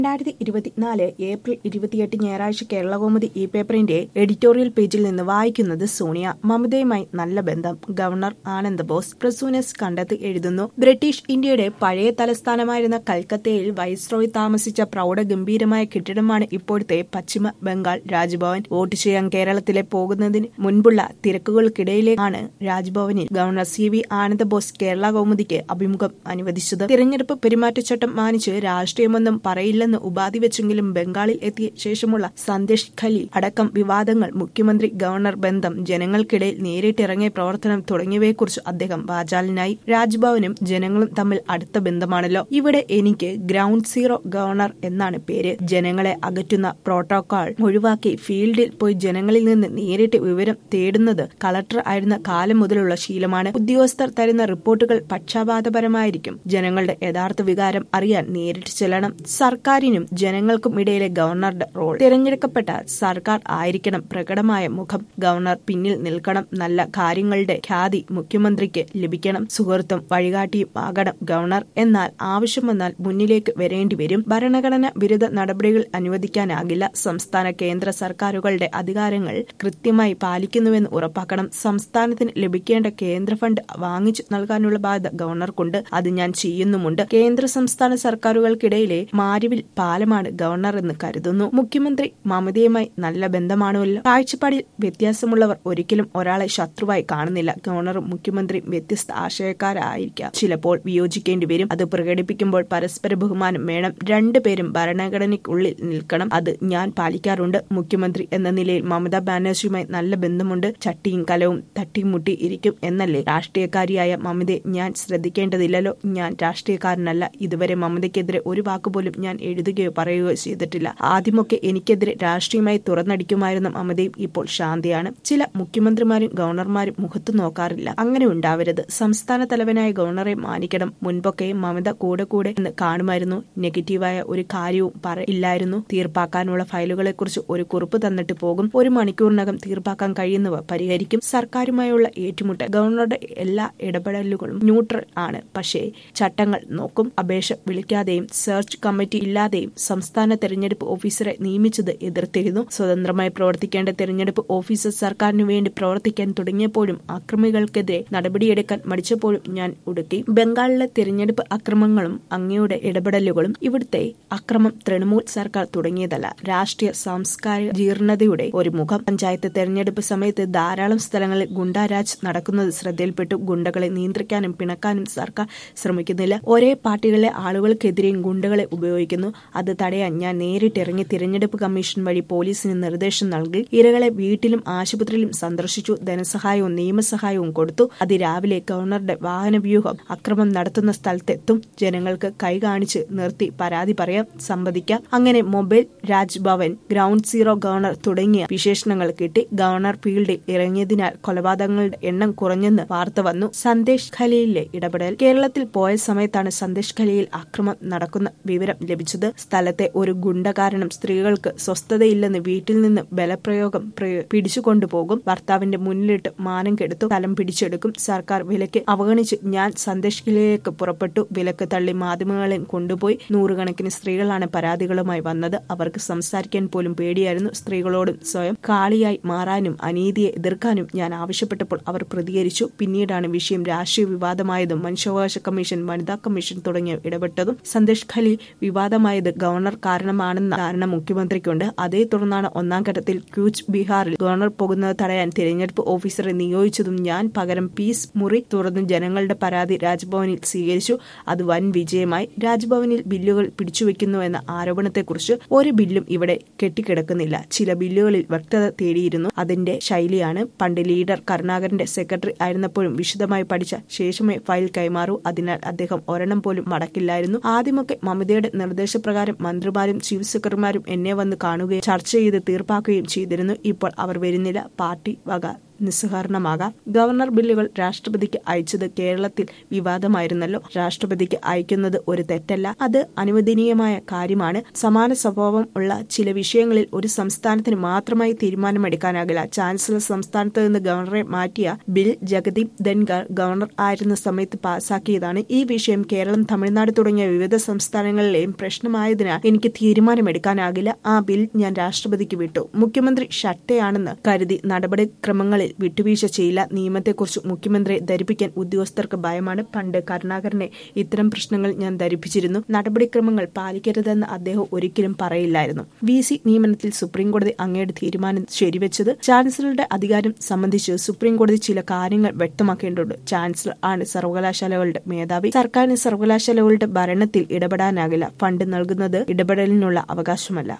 രണ്ടായിരത്തി ഇരുപത്തിനാല് ഏപ്രിൽ ഇരുപത്തിയെട്ട് ഞായറാഴ്ച കേരളകൗമുദി ഈ പേപ്പറിന്റെ എഡിറ്റോറിയൽ പേജിൽ നിന്ന് വായിക്കുന്നത് സോണിയ മമതയുമായി നല്ല ബന്ധം ഗവർണർ ആനന്ദ് ബോസ് പ്രസൂനസ് കണ്ടെത്തി എഴുതുന്നു ബ്രിട്ടീഷ് ഇന്ത്യയുടെ പഴയ തലസ്ഥാനമായിരുന്ന കൽക്കത്തയിൽ വൈസ്രോയ് താമസിച്ച പ്രൗഢഗംഭീരമായ കെട്ടിടമാണ് ഇപ്പോഴത്തെ പശ്ചിമ ബംഗാൾ രാജ്ഭവൻ വോട്ട് ചെയ്യാൻ കേരളത്തിലെ പോകുന്നതിന് മുൻപുള്ള തിരക്കുകൾക്കിടയിലേക്കാണ് രാജ്ഭവനിൽ governor C V Ananda Bose Kerala കൗമുദിക്ക് അഭിമുഖം അനുവദിച്ചത് തിരഞ്ഞെടുപ്പ് പെരുമാറ്റച്ചട്ടം മാനിച്ച് രാഷ്ട്രീയമൊന്നും പറയില്ലെന്ന് ഉപാധി വെച്ചെങ്കിലും ബംഗാളിൽ എത്തിയ ശേഷമുള്ള സന്ദേശ് ഖലി അടക്കം വിവാദങ്ങൾ മുഖ്യമന്ത്രി ഗവർണർ ബന്ധം ജനങ്ങൾക്കിടയിൽ നേരിട്ടിറങ്ങിയ പ്രവർത്തനം തുടങ്ങിയവയെക്കുറിച്ച് അദ്ദേഹം വാചാലനായി രാജ്ഭവനും ജനങ്ങളും തമ്മിൽ അടുത്ത ബന്ധമാണല്ലോ ഇവിടെ എനിക്ക് ഗ്രൗണ്ട് സീറോ ഗവർണർ എന്നാണ് പേര് ജനങ്ങളെ അകറ്റുന്ന പ്രോട്ടോകോൾ ഒഴിവാക്കി ഫീൽഡിൽ പോയി ജനങ്ങളിൽ നിന്ന് നേരിട്ട് വിവരം തേടുന്നത് കളക്ടർ ആയിരുന്ന കാലം മുതലുള്ള ശീലമാണ് ഉദ്യോഗസ്ഥർ തരുന്ന റിപ്പോർട്ടുകൾ പക്ഷപാതപരമായിരിക്കും ജനങ്ങളുടെ യഥാർത്ഥ വികാരം അറിയാൻ നേരിട്ട് ചെല്ലണം സർക്കാരിനും ജനങ്ങൾക്കും ഇടയിലെ ഗവർണറുടെ റോൾ തിരഞ്ഞെടുക്കപ്പെട്ട സർക്കാർ ആയിരിക്കണം പ്രകടമായ മുഖം ഗവർണർ പിന്നിൽ നിൽക്കണം നല്ല കാര്യങ്ങളുടെ ഖ്യാതി മുഖ്യമന്ത്രിക്ക് ലഭിക്കണം സുഹൃത്തും വഴികാട്ടിയും ആകണം ഗവർണർ എന്നാൽ ആവശ്യം വന്നാൽ മുന്നിലേക്ക് വരേണ്ടി വരും ഭരണഘടന വിരുദ്ധ നടപടികൾ അനുവദിക്കാനാകില്ല സംസ്ഥാന കേന്ദ്ര സർക്കാരുകളുടെ അധികാരങ്ങൾ കൃത്യമായി പാലിക്കുന്നുവെന്ന് ഉറപ്പാക്കണം സംസ്ഥാനത്തിന് ലഭിക്കേണ്ട കേന്ദ്ര ഫണ്ട് വാങ്ങിച്ചു നൽകാനുള്ള ബാധ്യത ഗവർണർക്കുണ്ട് അത് ഞാൻ ചെയ്യുന്നുമുണ്ട് കേന്ദ്ര സംസ്ഥാന സർക്കാരുകൾക്കിടയിലെ മാരിവിൽ പാലമാണ് ഗവർണർ എന്ന് കരുതുന്നു മുഖ്യമന്ത്രി മമതയുമായി നല്ല ബന്ധമാണുമല്ലോ കാഴ്ചപ്പാടിൽ വ്യത്യാസമുള്ളവർ ഒരിക്കലും ഒരാളെ ശത്രുവായി കാണുന്നില്ല ഗവർണറും മുഖ്യമന്ത്രിയും വ്യത്യസ്ത ആശയക്കാരായിരിക്കാം ചിലപ്പോൾ വിയോജിക്കേണ്ടി വരും അത് പ്രകടിപ്പിക്കുമ്പോൾ പരസ്പര ബഹുമാനം വേണം രണ്ടുപേരും ഭരണഘടനയ്ക്കുള്ളിൽ നിൽക്കണം അത് ഞാൻ പാലിക്കാറുണ്ട് മുഖ്യമന്ത്രി എന്ന നിലയിൽ മമതാ ബാനർജിയുമായി നല്ല ബന്ധമുണ്ട് ചട്ടിയും കലവും തട്ടിമുട്ടി ഇരിക്കും എന്നല്ലേ രാഷ്ട്രീയക്കാരിയായ മമതയെ ഞാൻ ശ്രദ്ധിക്കേണ്ടതില്ലല്ലോ ഞാൻ രാഷ്ട്രീയക്കാരനല്ല ഇതുവരെ മമതയ്ക്കെതിരെ ഒരു വാക്കുപോലും ഞാൻ എഴുതുകയോ പറയുകയോ ചെയ്തിട്ടില്ല ആദ്യമൊക്കെ എനിക്കെതിരെ രാഷ്ട്രീയമായി തുറന്നടിക്കുമായിരുന്ന മമതയും ഇപ്പോൾ ശാന്തിയാണ് ചില മുഖ്യമന്ത്രിമാരും ഗവർണർമാരും മുഖത്തു നോക്കാറില്ല അങ്ങനെ ഉണ്ടാവരുത് സംസ്ഥാന തലവനായ ഗവർണറെ മാനിക്കണം മുൻപൊക്കെ മമത കൂടെ കൂടെ എന്ന് കാണുമായിരുന്നു നെഗറ്റീവായ ഒരു കാര്യവും പറയില്ലായിരുന്നു തീർപ്പാക്കാനുള്ള ഫയലുകളെക്കുറിച്ച് ഒരു കുറിപ്പ് തന്നിട്ട് പോകും ഒരു മണിക്കൂറിനകം തീർപ്പാക്കാൻ കഴിയുന്നവ പരിഹരിക്കും സർക്കാരുമായുള്ള ഏറ്റുമുട്ടൽ ഗവർണറുടെ എല്ലാ ഇടപെടലുകളും ന്യൂട്രൽ ആണ് പക്ഷേ ചട്ടങ്ങൾ നോക്കും അപേക്ഷ വിളിക്കാതെയും സെർച്ച് കമ്മിറ്റി ഇല്ലാതെയും സംസ്ഥാന തെരഞ്ഞെടുപ്പ് ഓഫീസറെ നിയമിച്ചത് എതിർത്തിരുന്നു സ്വതന്ത്രമായി പ്രവർത്തിക്കേണ്ട തെരഞ്ഞെടുപ്പ് ഓഫീസർ സർക്കാരിനു വേണ്ടി പ്രവർത്തിക്കാൻ തുടങ്ങിയപ്പോഴും അക്രമികൾക്കെതിരെ നടപടിയെടുക്കാൻ മടിച്ചപ്പോഴും ഞാൻ ഉടുക്കി ബംഗാളിലെ തിരഞ്ഞെടുപ്പ് അക്രമങ്ങളും അങ്ങയുടെ ഇടപെടലുകളും ഇവിടുത്തെ അക്രമം തൃണമൂൽ സർക്കാർ തുടങ്ങിയതല്ല രാഷ്ട്രീയ സാംസ്കാരിക ജീർണതയുടെ ഒരു മുഖം പഞ്ചായത്ത് തെരഞ്ഞെടുപ്പ് സമയത്ത് ധാരാളം സ്ഥലങ്ങളിൽ ഗുണ്ടാരാജ് നടക്കുന്നത് ശ്രദ്ധയിൽപ്പെട്ടു ഗുണ്ടകളെ നിയന്ത്രിക്കാനും പിണക്കാനും സർക്കാർ ശ്രമിക്കുന്നില്ല ഒരേ പാർട്ടികളിലെ ആളുകൾക്കെതിരെയും ഗുണ്ടകളെ ഉപയോഗിക്കുന്നു അത് തടയാൻ ഞാൻ നേരിട്ടിറങ്ങി തിരഞ്ഞെടുപ്പ് കമ്മീഷൻ വഴി പോലീസിന് നിർദ്ദേശം നൽകി ഇരകളെ വീട്ടിലും ആശുപത്രിയിലും സന്ദർശിച്ചു ധനസഹായവും നിയമസഹായവും കൊടുത്തു അതിരാവിലെ ഗവർണറുടെ വാഹനവ്യൂഹം അക്രമം നടത്തുന്ന സ്ഥലത്തെത്തും ജനങ്ങൾക്ക് കൈ കാണിച്ച് നിർത്തി പരാതി പറയാം സംവദിക്കാം അങ്ങനെ mobile Raj Bhavan ground zero governor തുടങ്ങിയ വിശേഷണങ്ങൾ കിട്ടി ഗവർണർ ഫീൽഡിൽ ഇറങ്ങിയതിനാൽ കൊലപാതകങ്ങളുടെ എണ്ണം കുറഞ്ഞെന്ന് വാർത്ത വന്നു സന്ദേശ് ഖലയിലെ ഇടപെടൽ കേരളത്തിൽ പോയ സമയത്താണ് സന്ദേശ് ഖലയിൽ അക്രമം നടക്കുന്ന വിവരം ലഭിച്ചത് സ്ഥലത്തെ ഒരു ഗുണ്ട കാരണം സ്ത്രീകൾക്ക് സ്വസ്ഥതയില്ലെന്ന് വീട്ടിൽ നിന്ന് ബലപ്രയോഗം പിടിച്ചുകൊണ്ടുപോകും ഭർത്താവിന്റെ മുന്നിലിട്ട് മാനം കെടുത്തു സ്ഥലം പിടിച്ചെടുക്കും സർക്കാർ വിലക്ക് അവഗണിച്ച് ഞാൻ സന്ദേശ് ഖലയിലേക്ക് പുറപ്പെട്ടു വിലക്ക് തള്ളി മാധ്യമങ്ങളെ കൊണ്ടുപോയി നൂറുകണക്കിന് സ്ത്രീകളാണ് പരാതികളുമായി വന്നത് അവർക്ക് സംസാരിക്കാൻ പോലും പേടിയായിരുന്നു സ്ത്രീകളോടും സ്വയം കാളിയായി മാറാനും അനീതിയെ എതിർക്കാനും ഞാൻ ആവശ്യപ്പെട്ടപ്പോൾ അവർ പ്രതികരിച്ചു പിന്നീടാണ് വിഷയം രാഷ്ട്രീയ വിവാദമായതും മനുഷ്യാവകാശ കമ്മീഷൻ വനിതാ കമ്മീഷൻ തുടങ്ങിയ ഇടപെട്ടതും സന്ദേശ് ഖലി വിവാദമായത് ഗവർണർ കാരണമാണെന്ന ധാരണ മുഖ്യമന്ത്രിക്കുണ്ട് അതേ തുടർന്നാണ് ഒന്നാം ഘട്ടത്തിൽ ക്യൂച്ച് ബീഹാറിൽ ഗവർണർ പോകുന്നത് തടയാൻ തിരഞ്ഞെടുപ്പ് ഓഫീസറെ നിയോഗിച്ചതും ഞാൻ പകരം പീസ് മുറി തുറന്ന് ജനങ്ങളുടെ പരാതി രാജ്ഭവനിൽ സ്വീകരിച്ചു അത് വൻ വിജയമായി രാജ്ഭവനിൽ ബില്ലുകൾ പിടിച്ചുവെക്കുന്നു എന്ന ആരോപണത്തെക്കുറിച്ച് ഒരു ബില്ലും ഇവിടെ കെട്ടിക്കിടക്കുന്നില്ല ചില ബില്ലുകളിൽ വ്യക്തത തേടിയിരുന്നു അതിന്റെ ശൈലിയാണ് പണ്ട് ലീഡർ കരുണാകരന്റെ സെക്രട്ടറി ആയിരുന്നപ്പോഴും വിശദമായി പഠിച്ച ശേഷമേ ഫയൽ കൈമാറൂ അതിനാൽ അദ്ദേഹം ഒരെണ്ണം പോലും മടക്കില്ലായിരുന്നു ആദ്യമൊക്കെ മമതയുടെ നിർദ്ദേശപ്രകാരം മന്ത്രിമാരും ചീഫ് സെക്രട്ടറിമാരും എന്നെ വന്ന് കാണുകയും ചർച്ച ചെയ്ത് തീർപ്പാക്കുകയും ചെയ്തിരുന്നു ഇപ്പോൾ അവർ വരുന്നില്ല പാർട്ടി വക നിസ്സഹകരണമാകാം ഗവർണർ ബില്ലുകൾ രാഷ്ട്രപതിക്ക് അയച്ചത് കേരളത്തിൽ വിവാദമായിരുന്നല്ലോ രാഷ്ട്രപതിക്ക് അയക്കുന്നത് ഒരു തെറ്റല്ല അത് അനുവദനീയമായ കാര്യമാണ് സമാന സ്വഭാവം ഉള്ള ചില വിഷയങ്ങളിൽ ഒരു സംസ്ഥാനത്തിന് മാത്രമായി തീരുമാനമെടുക്കാനാകില്ല ചാൻസലർ സംസ്ഥാനത്ത് നിന്ന് ഗവർണറെ മാറ്റിയ ബിൽ ജഗദീപ് ധൻഖർ ഗവർണർ ആയിരുന്ന സമയത്ത് പാസാക്കിയതാണ് ഈ വിഷയം കേരളം തമിഴ്നാട് തുടങ്ങിയ വിവിധ സംസ്ഥാനങ്ങളിലെയും പ്രശ്നമായതിനാൽ എനിക്ക് തീരുമാനമെടുക്കാനാകില്ല ആ ബിൽ ഞാൻ രാഷ്ട്രപതിക്ക് വിട്ടു മുഖ്യമന്ത്രി ഷട്ടയാണെന്ന് കരുതി നടപടിക്രമങ്ങളിൽ വിട്ടുവീഴ്ച ചെയ്യില്ല നിയമത്തെക്കുറിച്ച് മുഖ്യമന്ത്രിയെ ധരിപ്പിക്കാൻ ഉദ്യോഗസ്ഥർക്ക് ഭയമാണ് പണ്ട് കരുണാകരനെ ഇത്തരം പ്രശ്നങ്ങൾ ഞാൻ ധരിപ്പിച്ചിരുന്നു നടപടിക്രമങ്ങൾ പാലിക്കരുതെന്ന് അദ്ദേഹം ഒരിക്കലും പറയില്ലായിരുന്നു വി സി നിയമനത്തിൽ സുപ്രീംകോടതി അങ്ങയുടെ തീരുമാനം ശരിവെച്ചത് ചാൻസലറുടെ അധികാരം സംബന്ധിച്ച് സുപ്രീംകോടതി ചില കാര്യങ്ങൾ വ്യക്തമാക്കേണ്ടതുണ്ട് ചാൻസലർ ആണ് സർവകലാശാലകളുടെ മേധാവി സർക്കാരിന് സർവകലാശാലകളുടെ ഭരണത്തിൽ ഇടപെടാനാകില്ല ഫണ്ട് നൽകുന്നത് ഇടപെടലിനുള്ള അവകാശമല്ല